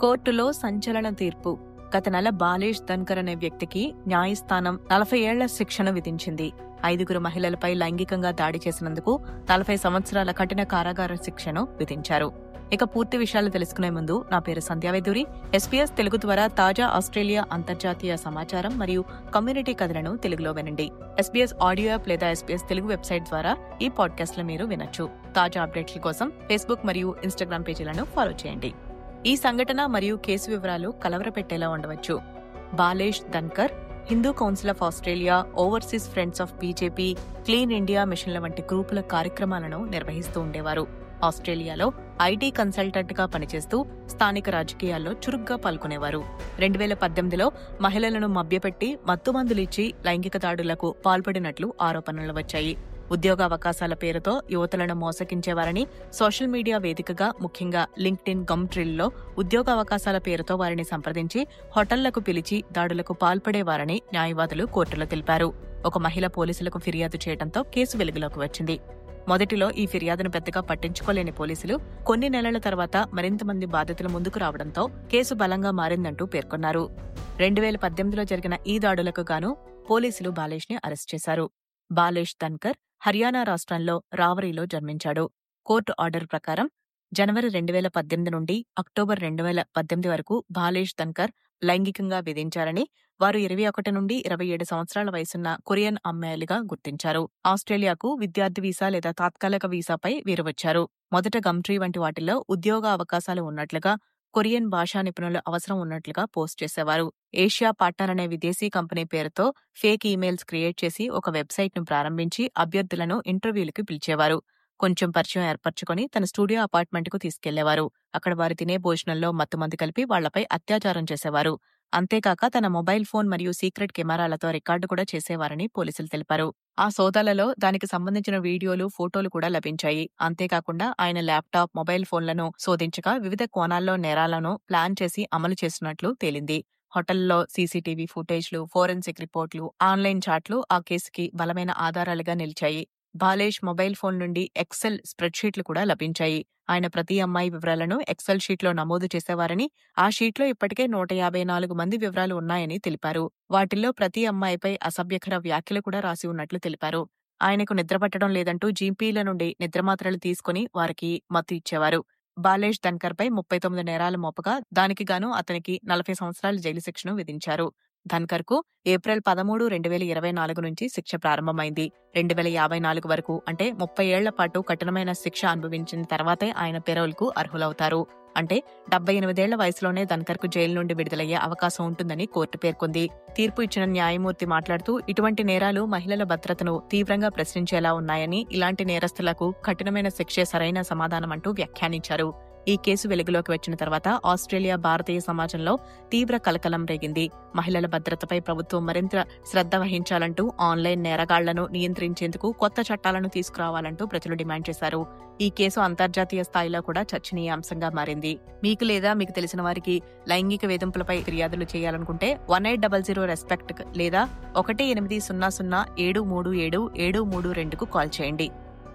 కోర్టులో సంచలన తీర్పు గత నెల బాలేష్ ధన్కర్ అనే వ్యక్తికి న్యాయస్థానం నలభై ఏళ్ల శిక్షను విధించింది ఐదుగురు మహిళలపై లైంగికంగా దాడి చేసినందుకు నలభై సంవత్సరాల కఠిన కారాగార శిక్షను విధించారు ఇక పూర్తి విషయాలు తెలుసుకునే ముందు నా పేరు సంధ్యావేదూరి ఎస్పీఎస్ తెలుగు ద్వారా తాజా ఆస్ట్రేలియా అంతర్జాతీయ సమాచారం మరియు కమ్యూనిటీ కథలను తెలుగులో వినండి ఎస్బీఎస్ ఆడియో యాప్ లేదా ఎస్బీఎస్ తెలుగు వెబ్సైట్ ద్వారా ఈ పాడ్కాస్ట్ లో మీరు వినొచ్చు తాజా అప్డేట్ల కోసం ఫేస్బుక్ మరియు ఇన్స్టాగ్రామ్ పేజీలను ఫాలో చేయండి ఈ సంఘటన మరియు కేసు వివరాలు కలవరపెట్టేలా ఉండవచ్చు Balesh Dhankhar Hindu council of Australia overseas friends of BJP clean India మిషన్ల వంటి గ్రూపుల కార్యక్రమాలను నిర్వహిస్తూ ఉండేవారు ఆస్ట్రేలియాలో ఐటీ కన్సల్టెంట్ గా పనిచేస్తూ స్థానిక రాజకీయాల్లో చురుగ్గా పాల్గొనేవారు రెండు వేల పద్దెనిమిదిలో మహిళలను మభ్యపెట్టి మత్తుమందులిచ్చి లైంగిక దాడులకు పాల్పడినట్లు ఆరోపణలు వచ్చాయి ఉద్యోగ అవకాశాల పేరుతో యువతులను మోసగించేవారని సోషల్ మీడియా వేదికగా ముఖ్యంగా లింక్డ్ఇన్ గమ్ట్రిల్లో ఉద్యోగ అవకాశాల పేరుతో వారిని సంప్రదించి హోటళ్లకు పిలిచి దాడులకు పాల్పడేవారని న్యాయవాదులు కోర్టులో తెలిపారు ఒక మహిళ పోలీసులకు ఫిర్యాదు చేయడంతో కేసు వెలుగులోకి వచ్చింది మొదటిలో ఈ ఫిర్యాదును పెద్దగా పట్టించుకోలేని పోలీసులు కొన్ని నెలల తర్వాత మరింత మంది బాధితులు ముందుకు రావడంతో కేసు బలంగా మారిందంటూ పేర్కొన్నారు రెండు వేల పద్దెనిమిదిలో జరిగిన ఈ దాడులకు గాను పోలీసులు బాలేష్ ని అరెస్ట్ చేశారు బాలేష్ ధన్కర్ హర్యానా రాష్ట్రంలో రావరీలో జన్మించాడు కోర్టు ఆర్డర్ ప్రకారం జనవరి రెండు వేల పద్దెనిమిది నుండి అక్టోబర్ రెండు వేల పద్దెనిమిది వరకు బాలేష్ ధన్కర్ లైంగికంగా విధించారని వారు ఇరవై ఒకటి నుండి ఇరవై ఏడు సంవత్సరాల వయసున్న కొరియన్ అమ్మాయిలుగా గుర్తించారు ఆస్ట్రేలియాకు విద్యార్థి వీసా లేదా తాత్కాలిక వీసాపై వీరు వచ్చారు మొదట గమ్ట్రీ వంటి వాటిల్లో ఉద్యోగ అవకాశాలు ఉన్నట్లుగా కొరియన్ భాషా నిపుణుల అవసరం ఉన్నట్లుగా పోస్ట్ చేసేవారు ఏషియా పార్ట్నర్ అనే విదేశీ కంపెనీ పేరుతో ఫేక్ ఈమెయిల్స్ క్రియేట్ చేసి ఒక వెబ్సైట్ ను ప్రారంభించి అభ్యర్థులను ఇంటర్వ్యూలకు పిలిచేవారు కొంచెం పరిచయం ఏర్పరచుకొని తన స్టూడియో అపార్ట్మెంట్ కు తీసుకెళ్లేవారు అక్కడ వారు తినే భోజనంలో మత్తుమంది కలిపి వాళ్లపై అత్యాచారం చేసేవారు అంతేకాక తన మొబైల్ ఫోన్ మరియు సీక్రెట్ కెమెరాలతో రికార్డు కూడా చేసేవారని పోలీసులు తెలిపారు ఆ సోదాలలో దానికి సంబంధించిన వీడియోలు ఫోటోలు కూడా లభించాయి అంతేకాకుండా ఆయన ల్యాప్టాప్ మొబైల్ ఫోన్లను శోధించగా వివిధ కోణాల్లో నేరాలను ప్లాన్ చేసి అమలు చేస్తున్నట్లు తేలింది హోటల్లో సీసీటీవీ ఫుటేజ్లు ఫోరెన్సిక్ రిపోర్ట్లు ఆన్లైన్ చాట్లు ఆ కేసుకి బలమైన ఆధారాలుగా నిలిచాయి బాలేష్ మొబైల్ ఫోన్ నుండి ఎక్సెల్ స్ప్రెడ్షీట్లు కూడా లభించాయి ఆయన ప్రతి అమ్మాయి వివరాలను ఎక్సెల్ షీట్లో నమోదు చేసేవారని ఆ షీట్లో ఇప్పటికే నూట యాభై నాలుగు మంది వివరాలు ఉన్నాయని తెలిపారు వాటిల్లో ప్రతి అమ్మాయిపై అసభ్యకర వ్యాఖ్యలు కూడా రాసి ఉన్నట్లు తెలిపారు ఆయనకు నిద్రపట్టడం లేదంటూ జీపీల నుండి నిద్రమాత్రలు తీసుకుని వారికి మత్తు ఇచ్చేవారు బాలేష్ ధన్కర్పై ముప్పై తొమ్మిది నేరాలు మోపగా దానికి గాను అతనికి నలభై సంవత్సరాల జైలు శిక్షను విధించారు ధన్కర్ కు ఏప్రిల్ పదమూడు రెండు వేల ఇరవై నాలుగు నుంచి శిక్ష ప్రారంభమైంది రెండు వేల యాభై నాలుగు వరకు అంటే ముప్పై ఏళ్ల పాటు కఠినమైన శిక్ష అనుభవించిన తర్వాతే ఆయన పెరోల్ కు అర్హులవుతారు అంటే డెబ్బై ఎనిమిదేళ్ల వయసులోనే ధన్కర్ కు జైలు నుండి విడుదలయ్యే అవకాశం ఉంటుందని కోర్టు పేర్కొంది తీర్పు ఇచ్చిన న్యాయమూర్తి మాట్లాడుతూ ఇటువంటి నేరాలు మహిళల భద్రతను తీవ్రంగా ప్రశ్నించేలా ఉన్నాయని ఇలాంటి నేరస్తులకు కఠినమైన శిక్షే సరైన సమాధానం అంటూ వ్యాఖ్యానించారు ఈ కేసు వెలుగులోకి వచ్చిన తర్వాత ఆస్ట్రేలియా భారతీయ సమాజంలో తీవ్ర కలకలం రేగింది మహిళల భద్రతపై ప్రభుత్వం మరింత శ్రద్ధ వహించాలంటూ ఆన్లైన్ నేరగాళ్లను నియంత్రించేందుకు కొత్త చట్టాలను తీసుకురావాలంటూ ప్రజలు డిమాండ్ చేశారు ఈ కేసు అంతర్జాతీయ స్థాయిలో కూడా చర్చనీయాంశంగా మారింది మీకు లేదా మీకు తెలిసిన వారికి లైంగిక వేధింపులపై ఫిర్యాదులు చేయాలనుకుంటే one eight double zero respect లేదా ఒకటి ఎనిమిది సున్నా సున్నా ఏడు మూడు ఏడు ఏడు మూడు రెండుకు కాల్ చేయండి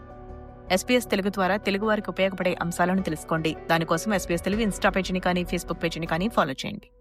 ఎస్పీఎస్ తెలుగు ద్వారా తెలుగు వారికి ఉపయోగపడే అంశాలను తెలుసుకోండి దానికోసం ఎస్పీఎస్ తెలుగు ఇన్స్టా పేజీని కానీ ఫేస్బుక్ పేజీని కానీ ఫాలో చేయండి